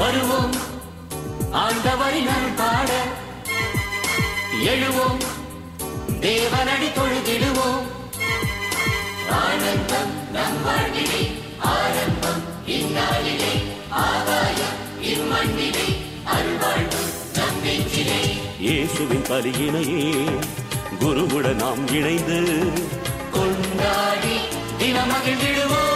வருவோம் ஆண்டவரின் அருள் பாட எழுவோம் தேவனடி தொழுதிடுவோம் ஆனந்தம் நம் வாழ்விலே ஆரம்பம் இந்நாளிலே ஆகாயம் இம்மண்ணிலே அருள்வாழ்வு நம் நெஞ்சிலே இயேசுவின் பலியினையே குருவுடன் நாம் இணைந்து கொண்டாடி தினமகிழ்ந்திடுவோம்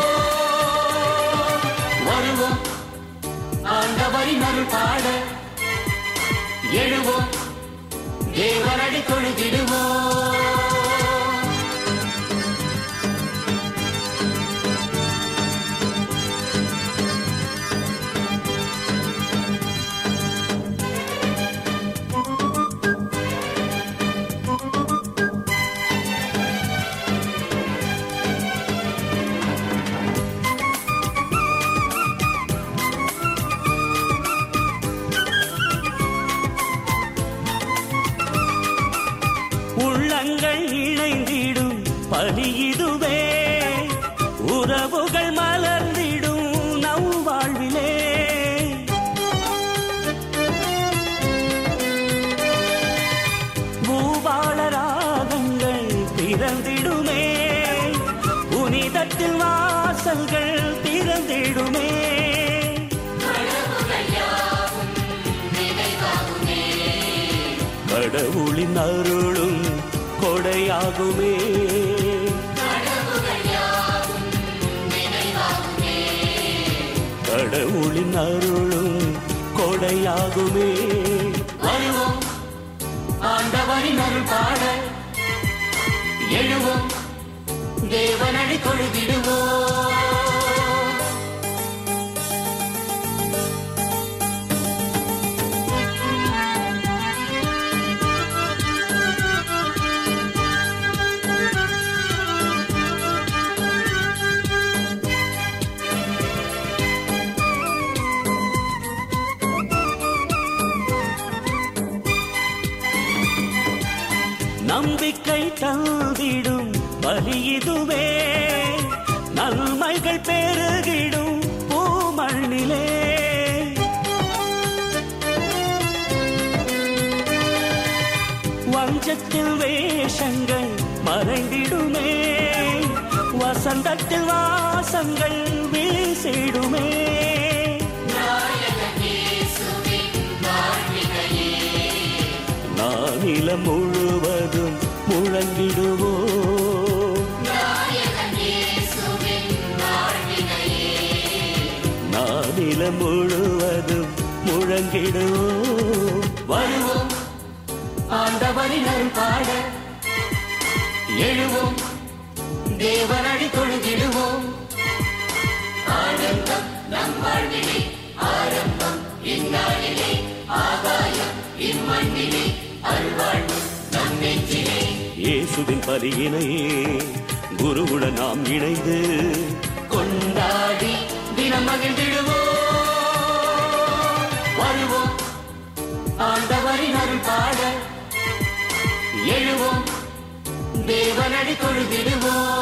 வருவோம் ஆண்டவரின் அருள் பாட எழுவோம் தேவனடி தொழுதிடுவோம் உள்ளங்கள் இணைந்திடும் பலி இதுவே உறவுகள் மலர்ந்திடும் நம் வாழ்விலே பூபால ராகங்கள் பிறந்திடுமே புனிதத்தில் வாசல்கள் திறந்திடுமே கடவுளின் அருளும் கொடையாகுமே கடவுளின் அருளும் கொடையாகுமே வருவோம் ஆண்டவரின் அருள் பாட எழுவோம் தேவனடி தொழுதிடுவோம் நம்பிக்கை தந்திடும் பலி இதுவே நன்மைகள் பெருகிடும் பூமண்ணிலே வஞ்சத்தில் வேஷங்கள் மறைந்திடுமே வசந்தத்தில் வாசங்கள் வீசிடுமே நானிலம் முழுவதும் முழங்கிடுவோம் நானிலம் முழுவதும் முழங்கிடுவோம் வருவோம் ஆண்டவரின் அருள் பாட எழுவோம் தேவனடி தொழுதிடுவோம் ஆனந்தம் நம் வாழ்விலே ஆரம்பம் இந்நாளிலே ஆகாயம் இம்மண்ணிலே அருள்வாழ்வு நம் நெஞ்சிலே இயேசுவின் பலியினையே குருவுடன் நாம் இணைந்து கொண்டாடி தினம் மகிழ்ந்திடுவோம் வருவோம் ஆண்டவரின் அருள் பாட எழுவோம் தேவனடி தொழுதிடுவோம்